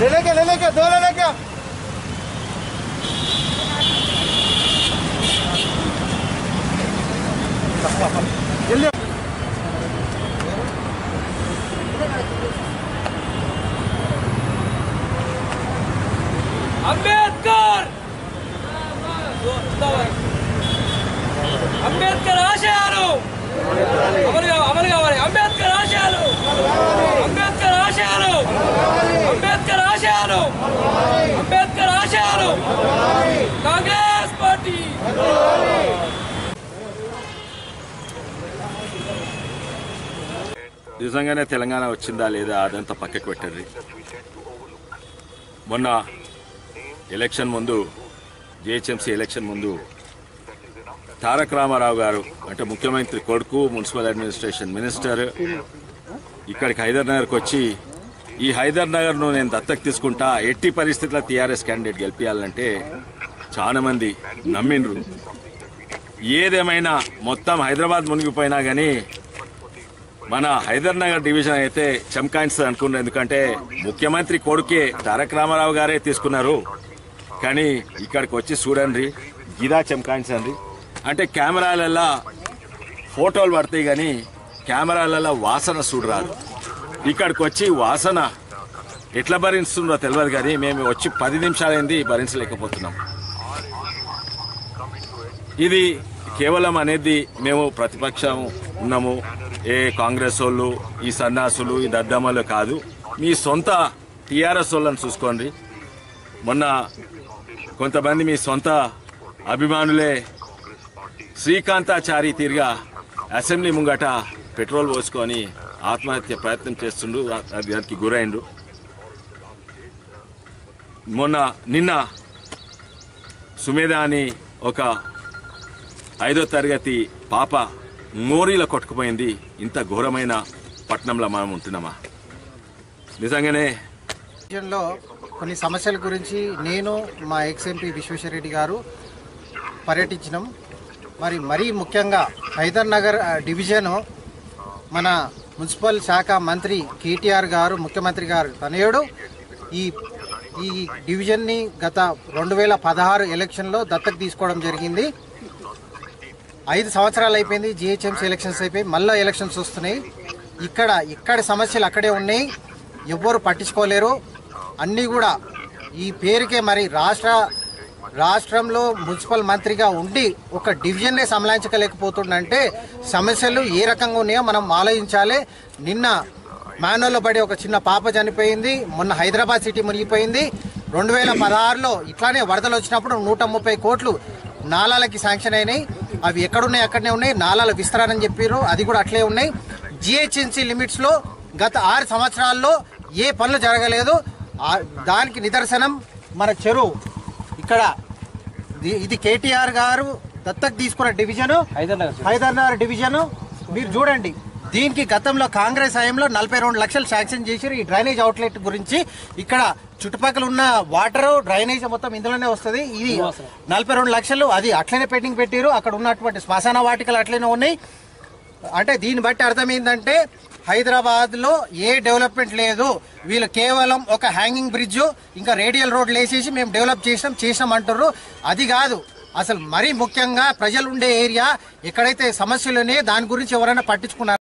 ले लेके ले लेके दो ले लेके जल्दी అంబేద్కర్ అంబేద్కర్ ఆశయాలు అమలు కావ- అమలు కావాలి అంబేద్కర్ ఆశయాలు అంబేద్కర్ ఆశయాలు అంబేద్కర్ ఆశయాలు అంబేద్కర్ ఆశయాలు కాంగ్రెస్ పార్టీ నిజంగానే తెలంగాణ వచ్చిందా లేదా అదంతా పక్కకు పెట్టండి మొన్న ఎలక్షన్ ముందు జిహెచ్ఎంసీ ఎలక్షన్ ముందు తారక రామారావు గారు అంటే ముఖ్యమంత్రి కొడుకు మున్సిపల్ అడ్మినిస్ట్రేషన్ మినిస్టర్ ఇక్కడికి హైదర్ నగర్కి వచ్చి ఈ హైదర్ నగర్ను నేను దత్తత తీసుకుంటా ఎట్టి పరిస్థితుల్లో టీఆర్ఎస్ క్యాండిడేట్ గెలిపించాలంటే చాలా మంది నమ్మిండ్రు ఏదేమైనా మొత్తం హైదరాబాద్ మునిగిపోయినా కానీ మన హైదర్ నగర్ డివిజన్ అయితే చమకాయించదు అనుకున్నారు ఎందుకంటే ముఖ్యమంత్రి కొడుకే తారక రామారావు గారే తీసుకున్నారు కానీ ఇక్కడికి వచ్చి చూడండి గిదా చమకాయించండి అంటే కెమెరాలల్లో ఫోటోలు పడతాయి కానీ కెమెరాలలో వాసన చూడరాదు ఇక్కడికి వచ్చి వాసన ఎట్లా భరిస్తుందో తెలియదు కానీ మేము వచ్చి పది నిమిషాలైంది భరించలేకపోతున్నాం ఇది కేవలం అనేది మేము ప్రతిపక్షం ఉన్నాము ఏ కాంగ్రెస్ వాళ్ళు ఈ సన్నాసులు ఈ దద్దమ్మలు కాదు మీ సొంత టీఆర్ఎస్ వాళ్ళని చూసుకోండి మొన్న కొంతమంది మీ సొంత అభిమానులే శ్రీకాంతాచారి తీరుగా అసెంబ్లీ ముంగట పెట్రోల్ పోసుకొని ఆత్మహత్య ప్రయత్నం చేస్తుండు అది దానికి గురైండు మొన్న నిన్న సుమేధ అని ఒక ఐదో తరగతి పాప మోరీలో కొట్టుకుపోయింది ఇంత ఘోరమైన పట్టణంలో మనం ఉంటున్నామా నిజంగానే విషయంలో కొన్ని సమస్యల గురించి నేను మా ఎక్స్ ఎంపీ విశ్వేశ్వరరెడ్డి గారు పర్యటించినాం మరి మరీ ముఖ్యంగా హైదర్ నగర్ ఆ, డివిజను మన మున్సిపల్ శాఖ మంత్రి కేటీఆర్ గారు ముఖ్యమంత్రి గారు తనయుడు ఈ ఈ డివిజన్ని గత రెండు వేల పదహారు ఎలక్షన్లో దత్తకు తీసుకోవడం జరిగింది ఐదు సంవత్సరాలు అయిపోయింది జిహెచ్ఎంసీ ఎలక్షన్స్ అయిపోయి మళ్ళీ ఎలక్షన్స్ వస్తున్నాయి ఇక్కడ ఇక్కడ సమస్యలు అక్కడే ఉన్నాయి ఎవ్వరు పట్టించుకోలేరు అన్నీ కూడా ఈ పేరుకే మరి రాష్ట్ర రాష్ట్రంలో మున్సిపల్ మంత్రిగా ఉండి ఒక డివిజన్నే సంలాయించలేకపోతుండంటే సమస్యలు ఏ రకంగా ఉన్నాయో మనం ఆలోచించాలి నిన్న మానవలో పడి ఒక చిన్న పాప చనిపోయింది మొన్న హైదరాబాద్ సిటీ మునిగిపోయింది రెండు వేల పదహారులో ఇట్లానే వరదలు వచ్చినప్పుడు నూట ముప్పై కోట్లు నాలాలకి శాంక్షన్ అయినాయి అవి ఎక్కడున్నాయి అక్కడనే ఉన్నాయి నాలాల విస్తరణ అని చెప్పారు అది కూడా అట్లే ఉన్నాయి జిహెచ్ఎన్సీ లిమిట్స్లో గత ఆరు సంవత్సరాల్లో ఏ పనులు జరగలేదు ఆ- దానికి నిదర్శనం మన చెరువు ఇక్కడ ఇది- ఇది కేటీఆర్ గారు దత్తకు తీసుకున్న డివిజను హైదర్ నగర్ డివిజను మీరు చూడండి దీనికి గతంలో కాంగ్రెస్ హయాంలో నలభై రెండు లక్షలు శాంక్షన్ చేశారు ఈ డ్రైనేజ్ అవుట్లెట్ గురించి ఇక్కడ చుట్టుపక్కల ఉన్న వాటర్ డ్రైనేజ్ మొత్తం ఇందులోనే వస్తుంది ఇది నలభై రెండు లక్షలు అది అట్లనే పెండింగ్ పెట్టారు అక్కడ ఉన్నటువంటి శ్మశాన వాటికలు అట్లనే ఉన్నాయి అంటే దీన్ని బట్టి అర్థమైందంటే హైదరాబాద్ లో ఏ డెవలప్మెంట్ లేదు వీళ్ళు కేవలం ఒక హ్యాంగింగ్ బ్రిడ్జ్ ఇంకా రేడియల్ రోడ్లు వేసేసి మేము డెవలప్ చేసాం చేసాం అంటారు అది కాదు అసలు మరీ ముఖ్యంగా ప్రజలు ఉండే ఏరియా ఎక్కడైతే సమస్యలు ఉన్నాయో దాని గురించి ఎవరైనా పట్టించుకున్నారు